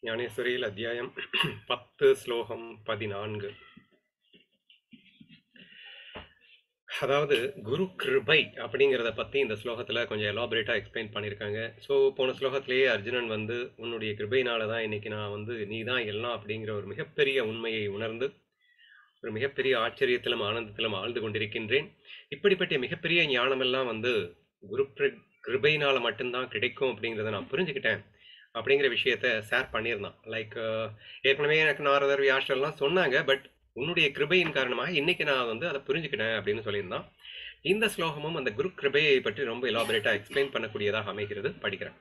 ஞானேஸ்வரியில் அத்தியாயம் பத்து ஸ்லோகம் பதினான்கு அதாவது குரு கிருபை அப்படிங்கிறத பற்றி இந்த ஸ்லோகத்தில் கொஞ்சம் எலாபரேட்டாக எக்ஸ்பிளைன் பண்ணியிருக்காங்க ஸோ போன ஸ்லோகத்திலேயே அர்ஜுனன் வந்து உன்னுடைய கிருபையினால தான் இன்னைக்கு நான் வந்து நீ தான் எல்லாம் அப்படிங்கிற ஒரு மிகப்பெரிய உண்மையை உணர்ந்து ஒரு மிகப்பெரிய ஆச்சரியத்திலும் ஆனந்தத்திலும் ஆழ்ந்து கொண்டிருக்கின்றேன் இப்படிப்பட்ட மிகப்பெரிய ஞானமெல்லாம் வந்து குரு பிர- கிருபையினால மட்டும்தான் கிடைக்கும் அப்படிங்கிறத நான் புரிஞ்சுக்கிட்டேன் அப்படிங்கிற விஷயத்த ஷேர் பண்ணியிருந்தான் லைக் ஏற்கனவே எனக்கு நாரதர் வியாஷர்லாம் சொன்னாங்க பட் உன்னுடைய கிருபையின் காரணமாக இன்னைக்கு நான் வந்து அதை புரிஞ்சுக்கிட்டேன் அப்படின்னு சொல்லியிருந்தான் இந்த ஸ்லோகமும் அந்த குரு கிருபையை பற்றி ரொம்ப எலாபரேட்டாக எக்ஸ்பிளைன் பண்ணக்கூடியதாக அமைகிறது படிக்கிறேன்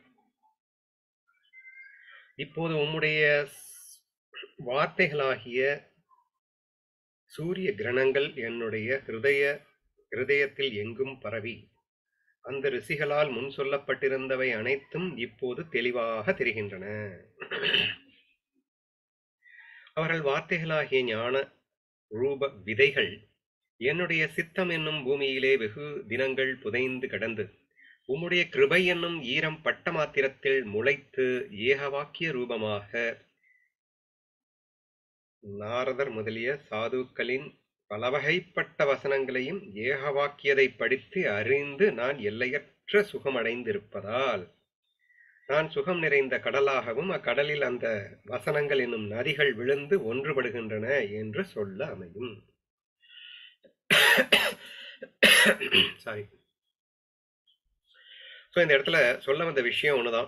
இப்போது உம்முடைய ஸ்- வார்த்தைகளாகிய சூரிய கிரணங்கள் என்னுடைய ஹிருதய ஹிருதயத்தில் எங்கும் பரவி அந்த ரிஷிகளால் முன் சொல்லப்பட்டிருந்தவை அனைத்தும் இப்போது தெளிவாக தெரிகின்றன அவர்கள் வார்த்தைகளாகிய ஞான ரூப விதைகள் என்னுடைய சித்தம் என்னும் பூமியிலே வெகு தினங்கள் புதைந்து கடந்து உம்முடைய கிருபை என்னும் ஈரம் பட்ட மாத்திரத்தில் முளைத்து ஏகவாக்கிய ரூபமாக நாரதர் முதலிய சாதுக்களின் பலவகைப்பட்ட வசனங்களையும் ஏகவாக்கியதை படித்து அறிந்து நான் எல்லையற்ற சுகமடைந்திருப்பதால் நான் சுகம் நிறைந்த கடலாகவும் அக்கடலில் அந்த வசனங்கள் என்னும் நதிகள் விழுந்து ஒன்றுபடுகின்றன என்று சொல்ல அமையும் சாரி ஸோ இந்த இடத்துல சொல்ல வந்த விஷயம் ஒண்ணுதான்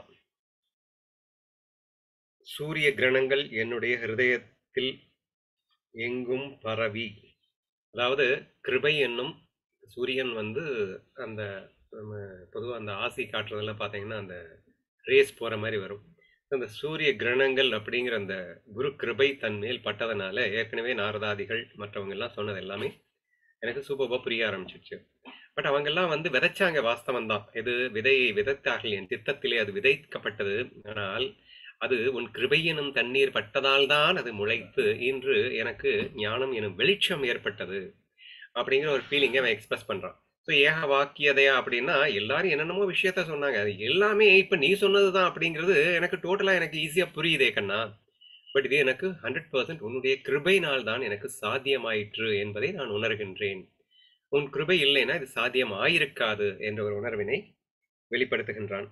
சூரிய கிரணங்கள் என்னுடைய ஹிருதயத்தில் எங்கும் பரவி அதாவது கிருபை என்னும் சூரியன் வந்து அந்த பொதுவாக அந்த ஆசி காட்டுறதெல்லாம் பார்த்தீங்கன்னா அந்த ரேஸ் போகிற மாதிரி வரும் அந்த சூரிய கிரணங்கள் அப்படிங்கிற அந்த குரு கிருபை தன் மேல் பட்டதனால ஏற்கனவே நாரதாதிகள் மற்றவங்க எல்லாம் சொன்னது எல்லாமே எனக்கு சூப்பராக புரிய ஆரம்பிச்சிருச்சு பட் அவங்கெல்லாம் வந்து விதைச்சாங்க வாஸ்தவம் தான் இது விதையை விதைத்தார்கள் என் திட்டத்திலே அது விதைக்கப்பட்டது ஆனால் அது உன் கிருபை எனும் தண்ணீர் பட்டதால் தான் அது முளைத்து இன்று எனக்கு ஞானம் எனும் வெளிச்சம் ஏற்பட்டது அப்படிங்கிற ஒரு ஃபீலிங்கை அவன் எக்ஸ்பிரஸ் பண்றான் ஸோ ஏக வாக்கியதையா அப்படின்னா எல்லாரும் என்னென்னமோ விஷயத்த சொன்னாங்க அது எல்லாமே இப்போ நீ சொன்னது தான் அப்படிங்கிறது எனக்கு டோட்டலாக எனக்கு ஈஸியாக புரியுதே கண்ணா பட் இது எனக்கு ஹண்ட்ரட் பர்சன்ட் உன்னுடைய கிருபையினால் தான் எனக்கு சாத்தியமாயிற்று என்பதை நான் உணர்கின்றேன் உன் கிருபை இல்லைன்னா இது சாத்தியம் ஆயிருக்காது என்ற ஒரு உணர்வினை வெளிப்படுத்துகின்றான்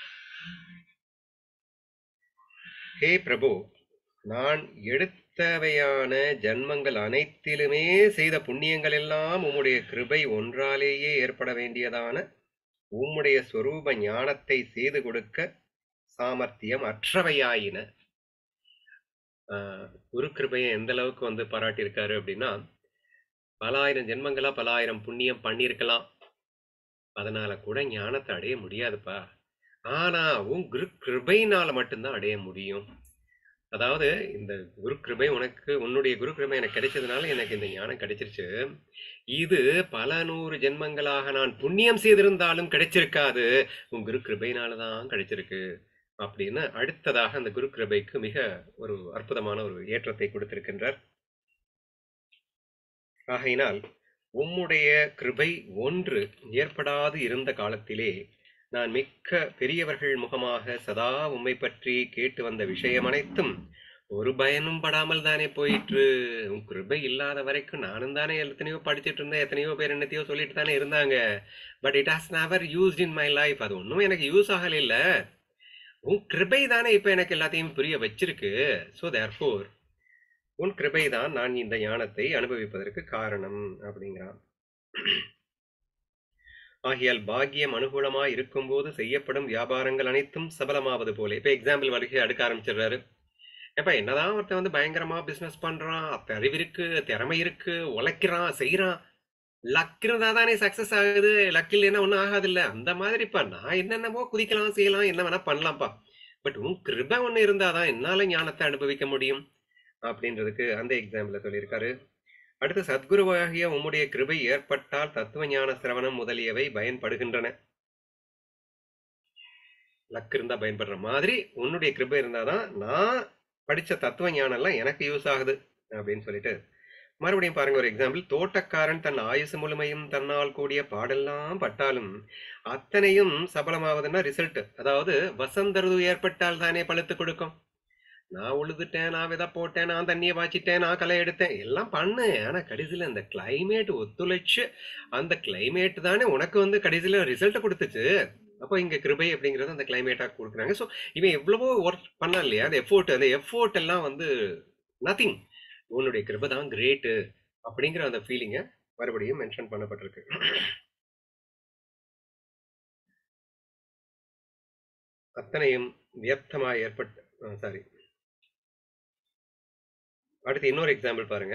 ஹே பிரபு நான் எடுத்தவையான ஜன்மங்கள் அனைத்திலுமே செய்த புண்ணியங்கள் எல்லாம் உம்முடைய கிருபை ஒன்றாலேயே ஏற்பட வேண்டியதான உம்முடைய ஸ்வரூப ஞானத்தை செய்து கொடுக்க சாமர்த்தியம் அற்றவையாயின ஆஹ் குரு கிருபையை எந்த அளவுக்கு வந்து பாராட்டியிருக்காரு அப்படின்னா பல ஆயிரம் ஜென்மங்களா பல ஆயிரம் புண்ணியம் பண்ணியிருக்கலாம் அதனால கூட ஞானத்தை அடைய முடியாதுப்பா ஆனா உன் குரு கிருபையினால மட்டும்தான் அடைய முடியும் அதாவது இந்த குரு கிருபை உனக்கு உன்னுடைய குரு கிருபை எனக்கு கிடைச்சதுனால எனக்கு இந்த ஞானம் கிடைச்சிருச்சு இது பல நூறு ஜென்மங்களாக நான் புண்ணியம் செய்திருந்தாலும் கிடைச்சிருக்காது உன் குரு கிருபையினால தான் கிடைச்சிருக்கு அப்படின்னு அடுத்ததாக அந்த குரு கிருபைக்கு மிக ஒரு அற்புதமான ஒரு ஏற்றத்தை கொடுத்திருக்கின்றார் ஆகையினால் உம்முடைய கிருபை ஒன்று ஏற்படாது இருந்த காலத்திலே நான் மிக்க பெரியவர்கள் முகமாக சதா உம்மை பற்றி கேட்டு வந்த விஷயம் அனைத்தும் ஒரு பயனும் படாமல் தானே போயிற்று உன் கிருபை இல்லாத வரைக்கும் நானும் தானே எத்தனையோ படிச்சுட்டு இருந்தேன் எத்தனையோ பேர் என்னத்தையோ சொல்லிட்டு தானே இருந்தாங்க but it has never used in my life அது ஒன்றும் எனக்கு யூஸ் ஆகல இல்ல உன் கிருபை தானே இப்போ எனக்கு எல்லாத்தையும் புரிய வச்சிருக்கு ஸோ தேர்ஃபோர் உன் கிருபை தான் நான் இந்த ஞானத்தை அனுபவிப்பதற்கு காரணம் அப்படிங்கிறான் ஆகியால் பாக்கியம் அனுகூலமா இருக்கும்போது செய்யப்படும் வியாபாரங்கள் அனைத்தும் சபலமாவது போல இப்ப எக்ஸாம்பிள் வரைக்கும் அடுக்க ஆரம்பிச்சிடுறாரு எப்ப என்னதான் ஒருத்தன் வந்து பயங்கரமா பிசினஸ் பண்றான் அப்ப அறிவு இருக்கு திறமை இருக்கு உழைக்கிறான் செய்யறான் லக் இருந்தா தானே சக்சஸ் ஆகுது லக் இல்லைன்னா ஒன்றும் ஆகாது இல்ல அந்த மாதிரிப்பா நான் என்னென்னமோ குதிக்கலாம் செய்யலாம் என்ன வேணா பண்ணலாம்ப்பா பட் உன் கிருபை ஒண்ணு இருந்தாதான் என்னால ஞானத்தை அனுபவிக்க முடியும் அப்படின்றதுக்கு அந்த எக்ஸாம்பிள் சொல்லியிருக்காரு அடுத்து சத்குருவாகிய உம்முடைய கிருபை ஏற்பட்டால் தத்துவ ஞான சிரவணம் முதலியவை பயன்படுகின்றன லக் இருந்தா பயன்படுற மாதிரி உன்னுடைய கிருபை இருந்தாதான் நான் படிச்ச தத்துவ ஞானம் எல்லாம் எனக்கு யூஸ் ஆகுது அப்படின்னு சொல்லிட்டு மறுபடியும் பாருங்க ஒரு எக்ஸாம்பிள் தோட்டக்காரன் தன் ஆயுசு முழுமையும் தன்னால் கூடிய பாடெல்லாம் பட்டாலும் அத்தனையும் சபலமாவதுன்னா ரிசல்ட் அதாவது வசந்த ருது ஏற்பட்டால் தானே பழுத்து கொடுக்கும் நான் உழுதுட்டேன் நான் விதை போட்டேன் நான் தண்ணியை பாய்ச்சிட்டேன் நான் களை எடுத்தேன் எல்லாம் பண்ணேன் ஆனா கடைசியில அந்த கிளைமேட் ஒத்துழைச்சு அந்த கிளைமேட் தானே உனக்கு வந்து கடைசியில ரிசல்ட்டை கொடுத்துச்சு அப்போ இங்க கிருபை அப்படிங்கிறது அந்த கிளைமேட்டா கொடுக்குறாங்க ஸோ இவன் எவ்வளவோ ஒர்க் பண்ணான் இல்லையா அந்த எஃபோர்ட் அந்த எஃபோர்ட் எல்லாம் வந்து நத்திங் உன்னுடைய கிருபை தான் கிரேட்டு அப்படிங்கிற அந்த ஃபீலிங்கை மறுபடியும் மென்ஷன் பண்ணப்பட்டிருக்கு அத்தனையும் வியர்த்தமாக ஏற்பட்ட சாரி அடுத்து இன்னொரு எக்ஸாம்பிள் பாருங்க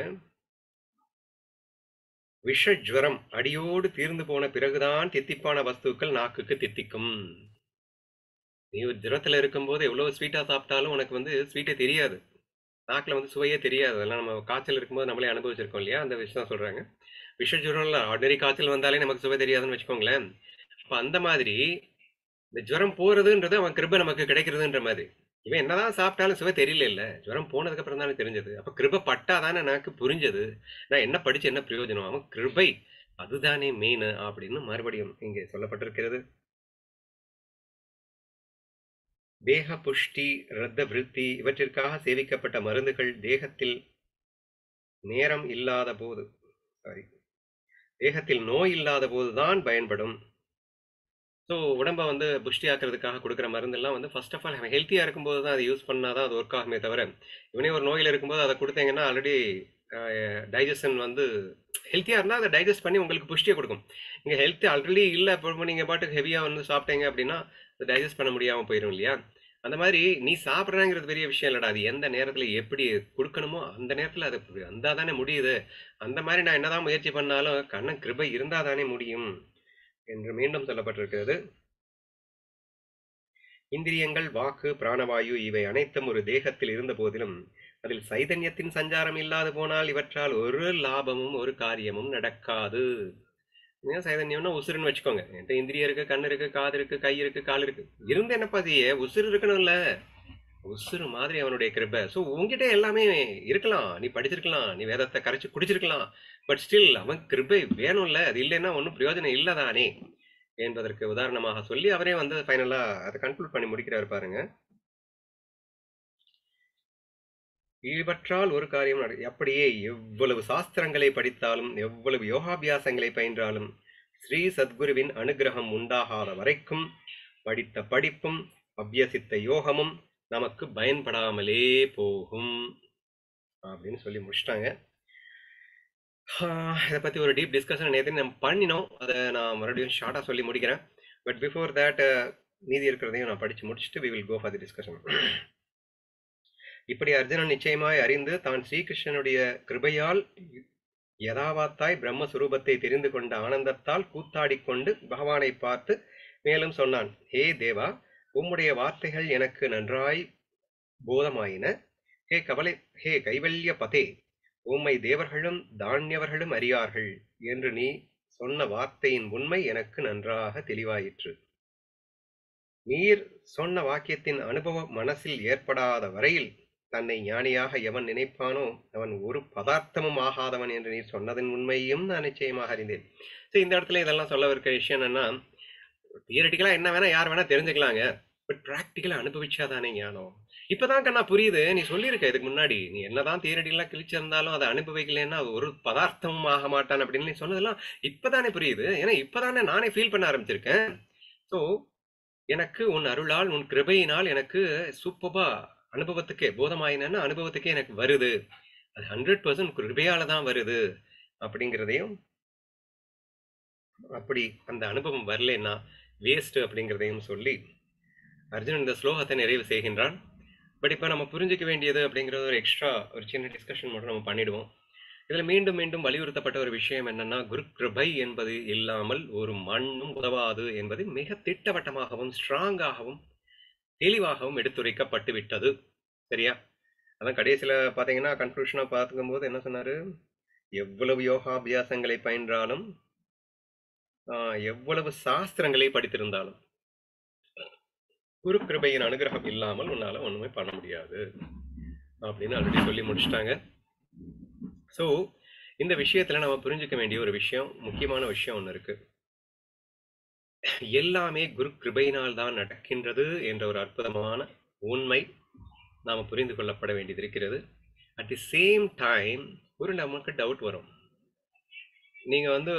விஷ ஜுவரம் அடியோடு தீர்ந்து போன பிறகுதான் தித்திப்பான வஸ்துக்கள் நாக்குக்கு தித்திக்கும் நீ ஒரு ஜுரத்துல இருக்கும்போது எவ்வளவு ஸ்வீட்டா சாப்பிட்டாலும் உனக்கு வந்து ஸ்வீட்டே தெரியாது நாக்கில் வந்து சுவையே தெரியாது அதெல்லாம் நம்ம காய்ச்சல் இருக்கும்போது நம்மளே அனுபவிச்சிருக்கோம் இல்லையா அந்த விஷயம் தான் சொல்றாங்க விஷ ஜுரம்ல ஆர்டினரி காய்ச்சல் வந்தாலே நமக்கு சுவை தெரியாதுன்னு வச்சுக்கோங்களேன் அப்போ அந்த மாதிரி இந்த ஜுரம் போறதுன்றது அவன் கிருபை நமக்கு கிடைக்கிறதுன்ற மாதிரி இவன் என்னதான் சாப்பிட்டாலும் சுவை தெரியல இல்ல ஜுரம் போனதுக்கு அப்புறம் தானே தெரிஞ்சது அப்ப கிருபை பட்டாதானே எனக்கு புரிஞ்சது நான் என்ன படிச்சு என்ன பிரயோஜனம் அவன் கிருபை அதுதானே மெயின் அப்படின்னு மறுபடியும் இங்கே சொல்லப்பட்டிருக்கிறது தேக புஷ்டி இரத்த விருத்தி இவற்றிற்காக சேவிக்கப்பட்ட மருந்துகள் தேகத்தில் நேரம் இல்லாத போது சாரி தேகத்தில் நோய் இல்லாத போதுதான் பயன்படும் ஸோ உடம்பை வந்து புஷ்டி ஆக்கிறதுக்காக கொடுக்குற மருந்தெல்லாம் வந்து ஃபர்ஸ்ட் ஆஃப் ஆல் அவன் ஹெல்த்தியாக இருக்கும்போது தான் அதை யூஸ் பண்ணால் தான் அது ஒர்க் ஆகுமே தவிர இவனே ஒரு நோயில் இருக்கும்போது அதை கொடுத்தீங்கன்னா ஆல்ரெடி டைஜஷன் வந்து ஹெல்த்தியாக இருந்தால் அதை டைஜஸ்ட் பண்ணி உங்களுக்கு புஷ்டியை கொடுக்கும் நீங்கள் ஹெல்த்தி ஆல்ரெடி இல்லை இப்போ நீங்கள் பாட்டுக்கு ஹெவியாக வந்து சாப்பிட்டீங்க அப்படின்னா அதை டைஜஸ்ட் பண்ண முடியாமல் போயிடும் இல்லையா அந்த மாதிரி நீ சாப்பிட்றாங்கிறது பெரிய விஷயம் இல்லைடா அது எந்த நேரத்தில் எப்படி கொடுக்கணுமோ அந்த நேரத்தில் அது வந்தால் தானே முடியுது அந்த மாதிரி நான் என்னதான் முயற்சி பண்ணாலும் கண்ணன் கிருபை இருந்தால் தானே முடியும் என்று மீண்டும் சொல்லப்பட்டிருக்கிறது இந்திரியங்கள் வாக்கு பிராணவாயு இவை அனைத்தும் ஒரு தேகத்தில் இருந்த போதிலும் அதில் சைதன்யத்தின் சஞ்சாரம் இல்லாது போனால் இவற்றால் ஒரு லாபமும் ஒரு காரியமும் நடக்காது ஏன் சைதன்யம்னா உசுருன்னு வச்சுக்கோங்க என்கிட்ட இந்திரியம் இருக்கு கண் இருக்கு காது இருக்கு கை இருக்கு கால் இருக்கு இருந்து என்னப்பா செய்ய உசுறு இருக்கணும்ல உசுறு மாதிரி அவனுடைய கிருபை ஸோ உங்ககிட்ட எல்லாமே இருக்கலாம் நீ படிச்சிருக்கலாம் நீ வேதத்தை கரைச்சு குடிச்சிருக்கலாம் பட் ஸ்டில் அவன் கிருபை வேணும்ல அது இல்லைன்னா ஒன்றும் பிரயோஜனம் இல்லதானே என்பதற்கு உதாரணமாக சொல்லி அவரே வந்து ஃபைனலா அதை கன்க்ளூட் பண்ணி முடிக்கிறாரு பாருங்க இவற்றால் ஒரு காரியம் நட அப்படியே எவ்வளவு சாஸ்திரங்களை படித்தாலும் எவ்வளவு யோகாபியாசங்களை பயின்றாலும் ஸ்ரீ சத்குருவின் அனுகிரகம் உண்டாகாத வரைக்கும் படித்த படிப்பும் அபியசித்த யோகமும் நமக்கு பயன்படாமலே போகும் அப்படின்னு சொல்லி முடிச்சிட்டாங்க இதை பற்றி ஒரு டீப் டிஸ்கஷன் நேற்று நம்ம பண்ணினோம் அதை நான் மறுபடியும் ஷார்ட்டாக சொல்லி முடிக்கிறேன் பட் பிஃபோர் தேட் மீதி இருக்கிறதையும் நான் படித்து முடிச்சுட்டு we will go for the discussion இப்படி அர்ஜுனன் நிச்சயமாய் அறிந்து தான் ஸ்ரீகிருஷ்ணனுடைய கிருபையால் யதாவாத்தாய் பிரம்மஸ்வரூபத்தை தெரிந்து கொண்ட ஆனந்தத்தால் கூத்தாடிக் கொண்டு பகவானை பார்த்து மேலும் சொன்னான் ஹே தேவா உம்முடைய வார்த்தைகள் எனக்கு நன்றாய் போதமாயின ஹே கவலை ஹே கைவல்ய பதே உம்மை தேவர்களும் தானியவர்களும் அறியார்கள் என்று நீ சொன்ன வார்த்தையின் உண்மை எனக்கு நன்றாக தெளிவாயிற்று நீர் சொன்ன வாக்கியத்தின் அனுபவம் மனசில் ஏற்படாத வரையில் தன்னை ஞானியாக எவன் நினைப்பானோ அவன் ஒரு பதார்த்தமும் ஆகாதவன் என்று நீர் சொன்னதன் உண்மையும் நான் நிச்சயமாக அறிந்தேன் சரி இந்த இடத்துல இதெல்லாம் சொல்ல இருக்க விஷயம் என்னன்னா தியரட்டிக்கலா என்ன வேணா யார் வேணா தெரிஞ்சுக்கலாங்க பட் ப்ராக்டிக்கலா அனுபவிச்சாதானே ஞானம் இப்பதான் கண்ணா புரியுது நீ சொல்லியிருக்க இதுக்கு முன்னாடி நீ என்னதான் தியரட்டிக்கலா கிழிச்சிருந்தாலும் அதை அனுபவிக்கலைன்னா ஒரு பதார்த்தமும் ஆக மாட்டான் அப்படின்னு நீ சொன்னதெல்லாம் இப்பதானே புரியுது ஏன்னா இப்பதானே நானே ஃபீல் பண்ண ஆரம்பிச்சிருக்கேன் ஸோ எனக்கு உன் அருளால் உன் கிருபையினால் எனக்கு சூப்பரா அனுபவத்துக்கே போதமாயினா அனுபவத்துக்கே எனக்கு வருது அது ஹண்ட்ரட் பர்சன்ட் கிருபையால தான் வருது அப்படிங்கிறதையும் அப்படி அந்த அனுபவம் வரலன்னா வேஸ்ட் அப்படிங்கிறதையும் சொல்லி அர்ஜுனன் இந்த ஸ்லோகத்தை நிறைவு செய்கின்றான் பட் இப்போ நம்ம புரிஞ்சிக்க வேண்டியது அப்படிங்கிறது ஒரு எக்ஸ்ட்ரா ஒரு சின்ன டிஸ்கஷன் மட்டும் நம்ம பண்ணிடுவோம் இதில் மீண்டும் மீண்டும் வலியுறுத்தப்பட்ட ஒரு விஷயம் என்னன்னா குரு கிருபை என்பது இல்லாமல் ஒரு மண்ணும் உதவாது என்பது மிக திட்டவட்டமாகவும் ஸ்ட்ராங்காகவும் தெளிவாகவும் எடுத்துரைக்கப்பட்டு விட்டது சரியா அதான் கடைசியில் பார்த்தீங்கன்னா கன்க்ளூஷனாக பார்த்துக்கும் போது என்ன சொன்னார் எவ்வளவு யோகாபியாசங்களை பயின்றாலும் எவ்வளவு சாஸ்திரங்களை படித்திருந்தாலும் குரு கிருபையின் அனுகிரகம் இல்லாமல் உன்னால ஒண்ணுமே பண்ண முடியாது அப்படின்னு ஆல்ரெடி சொல்லி முடிச்சிட்டாங்க ஸோ இந்த விஷயத்துல நம்ம புரிஞ்சுக்க வேண்டிய ஒரு விஷயம் முக்கியமான விஷயம் ஒன்று இருக்கு எல்லாமே குரு கிருபையினால் தான் நடக்கின்றது என்ற ஒரு அற்புதமான உண்மை நாம் புரிந்து கொள்ளப்பட வேண்டியது இருக்கிறது அட் தி சேம் டைம் ஒரு நமக்கு டவுட் வரும் நீங்கள் வந்து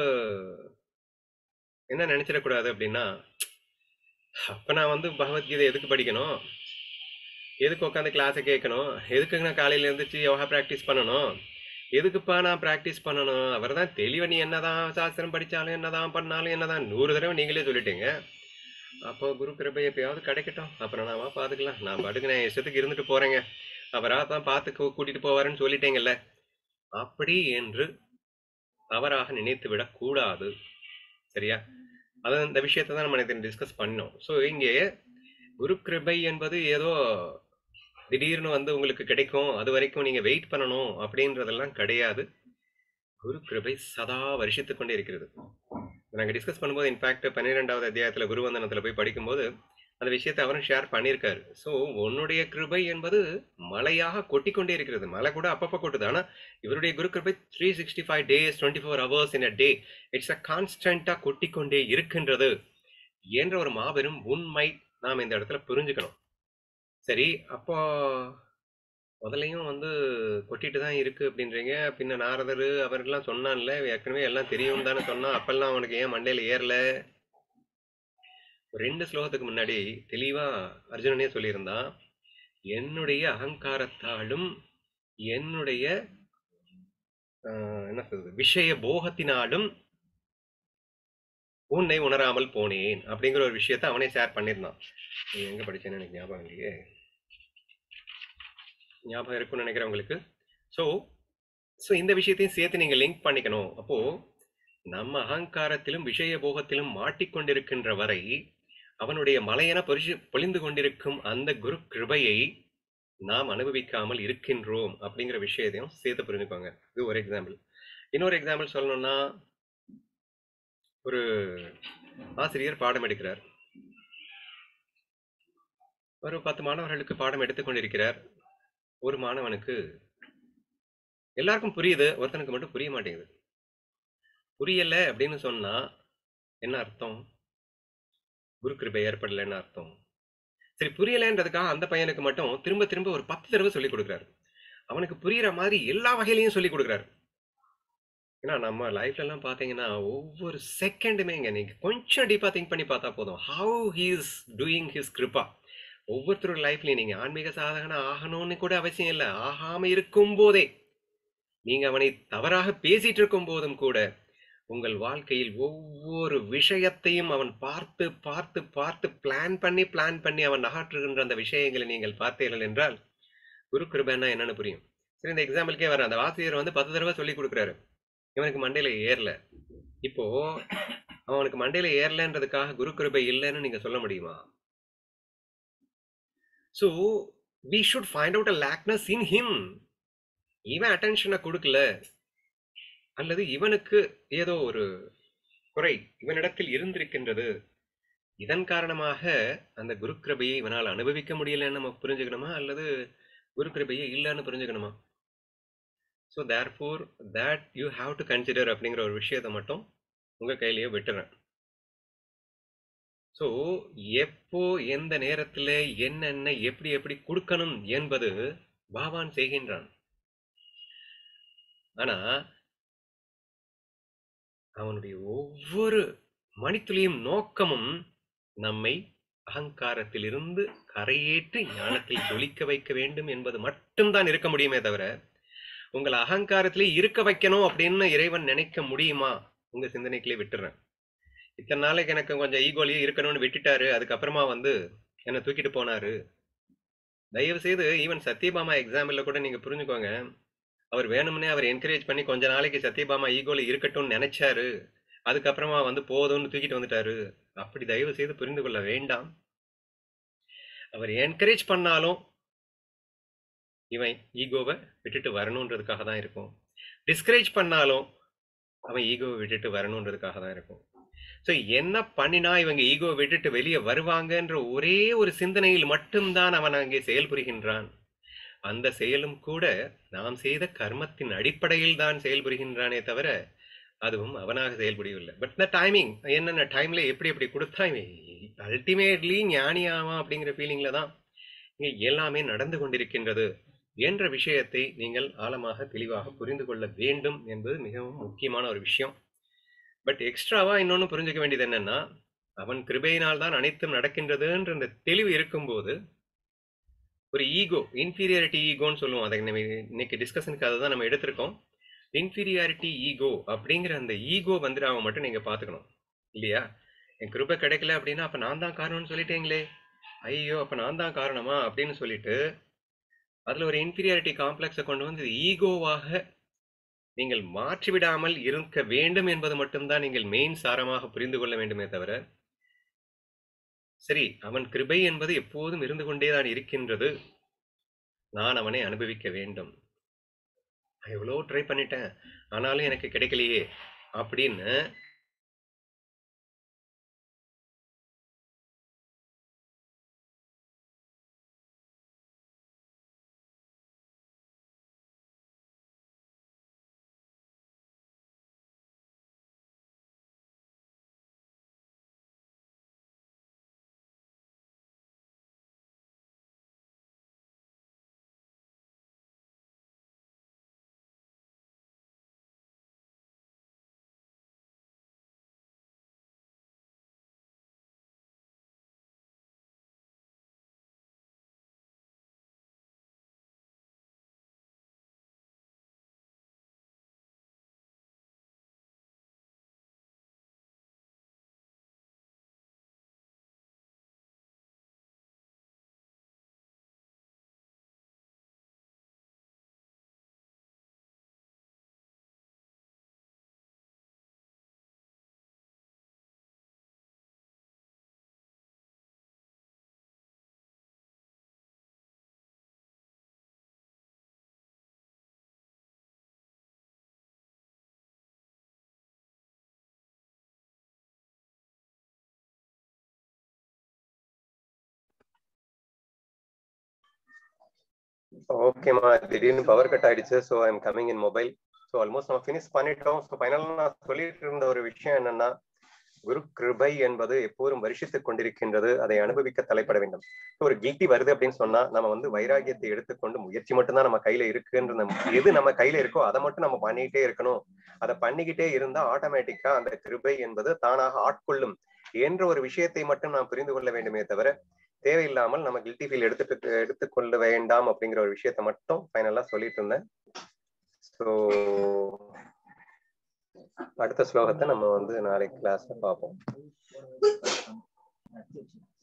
என்ன நினச்சிடக்கூடாது அப்படின்னா அப்போ நான் வந்து பகவத்கீதை எதுக்கு படிக்கணும் எதுக்கு உட்காந்து கிளாஸை கேட்கணும் எதுக்கு நான் காலையில் எழுந்திரிச்சு யோகா ப்ராக்டிஸ் பண்ணணும் எதுக்குப்பா நான் ப்ராக்டிஸ் பண்ணணும் அவர் தான் தெளிவாக நீ என்னதான் சாஸ்திரம் படித்தாலும் என்னதான் பண்ணாலும் என்னதான் நூறு தடவை நீங்களே சொல்லிட்டீங்க அப்போ குரு கிருபை எப்பயாவது கிடைக்கட்டும் அப்புறம் நான் வா பார்த்துக்கலாம் நான் பாட்டுக்கு நான் இஷ்டத்துக்கு இருந்துட்டு போகிறேங்க அவராக தான் பார்த்து கூ- கூட்டிட்டு போவாருன்னு சொல்லிட்டேங்கல்ல அப்படி என்று தவறாக நினைத்து விடக்கூடாது சரியா அது இந்த விஷயத்தை தான் நம்ம நேற்று டிஸ்கஸ் பண்ணோம் ஸோ இங்கே குரு கிருபை என்பது ஏதோ திடீர்னு வந்து உங்களுக்கு கிடைக்கும் அது வரைக்கும் நீங்க வெயிட் பண்ணணும் அப்படின்றதெல்லாம் கிடையாது குரு கிருபை சதா வருஷித்து கொண்டே இருக்கிறது நாங்க டிஸ்கஸ் பண்ணும்போது இன்ஃபேக்ட் பன்னிரெண்டாவது அத்தியாயத்துல குருவந்தனத்துல போய் படிக்கும்போது அந்த விஷயத்தை அவரும் ஷேர் பண்ணியிருக்காரு ஸோ உன்னுடைய கிருபை என்பது மழையாக கொட்டிக்கொண்டே இருக்கிறது மழை கூட அப்பப்போ கொட்டுது ஆனா இவருடைய குரு கிருபை three sixty five days twenty four hours in a day it's a கான்ஸ்டன்டா கொட்டிக்கொண்டே இருக்கின்றது என்ற ஒரு மாபெரும் உண்மை நாம் இந்த இடத்துல புரிஞ்சுக்கணும் சரி அப்போ முதலையும் வந்து கொட்டிட்டு தான் இருக்கு அப்படின்றீங்க பின்ன நாரதர் அவர்லாம் சொன்னான்ல ஏற்கனவே எல்லாம் தெரியும் தானே சொன்னா அப்பெல்லாம் அவனுக்கு ஏன் மண்டையில ஏறல ஒரு ரெண்டு ஸ்லோகத்துக்கு முன்னாடி தெளிவா அர்ஜுனனே சொல்லியிருந்தான் என்னுடைய அகங்காரத்தாலும் என்னுடைய ஆஹ், என்ன சொல்றது விஷய போகத்தினாலும் உன்னை உணராமல் போனேன் அப்படிங்கிற ஒரு விஷயத்த அவனே ஷேர் பண்ணியிருந்தான் நீ எங்க படிச்சேன்னு எனக்கு ஞாபகம் இல்லையே ஞாபகம் இருக்கும்னு நினைக்கிறேன் உங்களுக்கு ஸோ ஸோ இந்த விஷயத்தையும் சேர்த்து நீங்கள் லிங்க் பண்ணிக்கணும் அப்போ நம்ம அகங்காரத்திலும் விஷய போகத்திலும் மாட்டிக்கொண்டிருக்கின்ற வரை அவனுடைய மலையென பொரிச்சு பொழிந்து கொண்டிருக்கும் அந்த குரு கிருபையை நாம் அனுபவிக்காமல் இருக்கின்றோம் அப்படிங்கிற விஷயத்தையும் சேர்த்து புரிஞ்சுக்கோங்க இது ஒரு எக்ஸாம்பிள் இன்னொரு எக்ஸாம்பிள் சொல்லணும்னா ஒரு ஆசிரியர் பாடம் எடுக்கிறார் ஒரு பத்து மாணவர்களுக்கு பாடம் எடுத்துக் கொண்டிருக்கிறார் ஒரு மாணவனுக்கு எல்லாருக்கும் புரியுது ஒருத்தனுக்கு மட்டும் புரிய மாட்டேங்குது புரியல அப்படின்னு சொன்னா என்ன அர்த்தம் குரு கிருபை ஏற்படலைன்னு அர்த்தம் சரி புரியலைன்றதுக்காக அந்த பையனுக்கு மட்டும் திரும்ப திரும்ப ஒரு பத்து தடவை சொல்லி கொடுக்குறாரு அவனுக்கு புரியுற மாதிரி எல்லா வகையிலையும் சொல்லி கொடுக்குறாரு ஏன்னா நம்ம லைஃப்ல எல்லாம் பாத்தீங்கன்னா ஒவ்வொரு செகண்டுமேங்க நீங்க கொஞ்சம் டீப்பா திங்க் பண்ணி பார்த்தா போதும் ஹவு ஹீஸ் டூயிங் ஹிஸ் கிருபா ஒவ்வொருத்தரோட லைஃப்லயும் நீங்க ஆன்மீக சாதகனா ஆகணும்னு கூட அவசியம் இல்லை ஆகாம இருக்கும் போதே நீங்க அவனை தவறாக பேசிட்டு இருக்கும் போதும் கூட உங்கள் வாழ்க்கையில் ஒவ்வொரு விஷயத்தையும் அவன் பார்த்து பார்த்து பார்த்து பிளான் பண்ணி பிளான் பண்ணி அவன் நகற்றுகின்ற அந்த விஷயங்களை நீங்கள் பார்த்தீர்கள் என்றால் குரு கிருபைன்னா என்னன்னு புரியும் சரி இந்த எக்ஸாம்பிளுக்கே வர அந்த ஆசிரியர் வந்து பத்து தடவை சொல்லி கொடுக்குறாரு இவனுக்கு மண்டையில ஏறல இப்போ அவனுக்கு மண்டையில ஏறலன்றதுக்காக குரு கிருபை இல்லைன்னு நீங்க சொல்ல முடியுமா so we should find out a lackness in him இவன் அட்டென்ஷனை கொடுக்கல அல்லது இவனுக்கு ஏதோ ஒரு குறை இவனிடத்தில் இருந்திருக்கின்றது இதன் காரணமாக அந்த குரு கிருபையை இவனால் அனுபவிக்க முடியலன்னு நம்ம புரிஞ்சுக்கணுமா அல்லது குரு கிருபையை இல்லைன்னு புரிஞ்சுக்கணுமா so therefore that you have to consider அப்படிங்கிற ஒரு விஷயத்தை மட்டும் உங்கள் கையிலேயே விட்டுறேன் ஸோ எப்போ எந்த நேரத்தில் என்னென்ன எப்படி எப்படி கொடுக்கணும் என்பது பாபான் செய்கின்றான் ஆனா அவனுடைய ஒவ்வொரு மணித்துளியும் நோக்கமும் நம்மை அகங்காரத்திலிருந்து கரையேற்றி ஞானத்தில் ஜொலிக்க வைக்க வேண்டும் என்பது மட்டும்தான் இருக்க முடியுமே தவிர உங்களை அகங்காரத்திலே இருக்க வைக்கணும் அப்படின்னு இறைவன் நினைக்க முடியுமா உங்க சிந்தனைக்குள்ளே விட்டுறேன் இத்தனை நாளைக்கு எனக்கு கொஞ்சம் ஈகோலயே இருக்கணும்னு விட்டுட்டாரு அதுக்கப்புறமா வந்து என்னை தூக்கிட்டு போனாரு தயவு செய்து ஈவன் சத்யபாமா எக்ஸாம்பிள்ல கூட நீங்க புரிஞ்சுக்கோங்க அவர் வேணும்னே அவர் என்கரேஜ் பண்ணி கொஞ்ச நாளைக்கு சத்யபாமா ஈகோல இருக்கட்டும்னு நினைச்சாரு அதுக்கப்புறமா வந்து போதும்னு தூக்கிட்டு வந்துட்டாரு அப்படி தயவு செய்து புரிந்து கொள்ள வேண்டாம் அவர் என்கரேஜ் பண்ணாலும் இவன் ஈகோவை விட்டுட்டு வரணுன்றதுக்காக தான் இருக்கும் டிஸ்கரேஜ் பண்ணாலும் அவன் ஈகோவை விட்டுட்டு வரணுன்றதுக்காக தான் இருக்கும் ஸோ என்ன பண்ணினா இவங்க ஈகோ விட்டுட்டு வெளியே வருவாங்கன்ற ஒரே ஒரு சிந்தனையில் மட்டும்தான் அவன் அங்கே செயல்புரிகின்றான் அந்த செயலும் கூட நாம் செய்த கர்மத்தின் அடிப்படையில் தான் செயல்புரிகின்றானே தவிர அதுவும் அவனாக செயல்புரியவில்லை பட் இந்த டைமிங் என்னென்ன டைம்ல எப்படி எப்படி கொடுத்தா அல்டிமேட்லி ஞானி ஆவான் அப்படிங்கிற ஃபீலிங்ல தான் இங்கே எல்லாமே நடந்து கொண்டிருக்கின்றது என்ற விஷயத்தை நீங்கள் ஆழமாக தெளிவாக புரிந்து கொள்ள வேண்டும் என்பது மிகவும் முக்கியமான ஒரு விஷயம் பட் எக்ஸ்ட்ராவா இன்னொன்னு புரிஞ்சுக்க வேண்டியது என்னன்னா அவன் கிருபையினால் தான் அனைத்தும் நடக்கின்றதுன்ற அந்த தெளிவு இருக்கும்போது ஒரு ஈகோ இன்ஃபீரியாரிட்டி ஈகோன்னு சொல்லுவோம் அதை நம்ம இன்னைக்கு டிஸ்கஷனுக்கு அதை தான் நம்ம எடுத்திருக்கோம் இன்ஃபீரியாரிட்டி ஈகோ அப்படிங்கிற அந்த ஈகோ வந்துடாம மட்டும் நீங்க பாத்துக்கணும் இல்லையா என் கிருபை கிடைக்கல அப்படின்னா அப்ப நான் தான் காரணம்னு சொல்லிட்டீங்களே ஐயோ அப்ப நான் தான் காரணமா அப்படின்னு சொல்லிட்டு அதுல ஒரு இன்ஃபீரியாரிட்டி காம்ப்ளெக்ஸை கொண்டு வந்து ஈகோவாக நீங்கள் மாற்றிவிடாமல் இருக்க வேண்டும் என்பது மட்டும்தான் நீங்கள் மெயின் சாரமாக புரிந்து கொள்ள வேண்டுமே தவிர சரி அவன் கிருபை என்பது எப்போதும் இருந்து கொண்டேதான் இருக்கின்றது நான் அவனை அனுபவிக்க வேண்டும் நான் எவ்வளோ ட்ரை பண்ணிட்டேன் ஆனாலும் எனக்கு கிடைக்கலையே அப்படின்னு ஓகேம்மா திடீர்னு பவர் கட் ஆயிடுச்சு so I'm coming in mobile so almost நம்ம ஃபினிஷ் பண்ணிட்டோம் ஸோ ஃபைனலாக நான் சொல்லிட்டு இருந்த ஒரு விஷயம் என்னன்னா குரு கிருபை என்பது எப்போதும் வருஷித்துக் கொண்டிருக்கின்றது அதை அனுபவிக்க தலைப்பட வேண்டும் ஒரு கில்ட்டி வருது அப்படின்னு சொன்னா நம்ம வந்து வைராகியத்தை எடுத்துக்கொண்டு முயற்சி மட்டும்தான் நம்ம கையில இருக்குன்ற நம்ம எது நம்ம கையில இருக்கோ அதை மட்டும் நம்ம பண்ணிக்கிட்டே இருக்கணும் அதை பண்ணிக்கிட்டே இருந்தா ஆட்டோமேட்டிக்கா அந்த கிருபை என்பது தானாக ஆட்கொள்ளும் என்ற ஒரு விஷயத்தை மட்டும் நாம் புரிந்து கொள்ள வேண்டுமே தவிர தேவையில்லாமல் நம்ம கில்ட்டி ஃபீல் எடுத்துட்டு எடுத்துக்கொள்ள வேண்டாம் அப்படிங்கிற ஒரு விஷயத்த மட்டும் ஃபைனலா சொல்லிட்டு இருந்தேன் ஸோ அடுத்த ஸ்லோகத்தை நம்ம வந்து நாளைக்கு கிளாஸ்ல பார்ப்போம்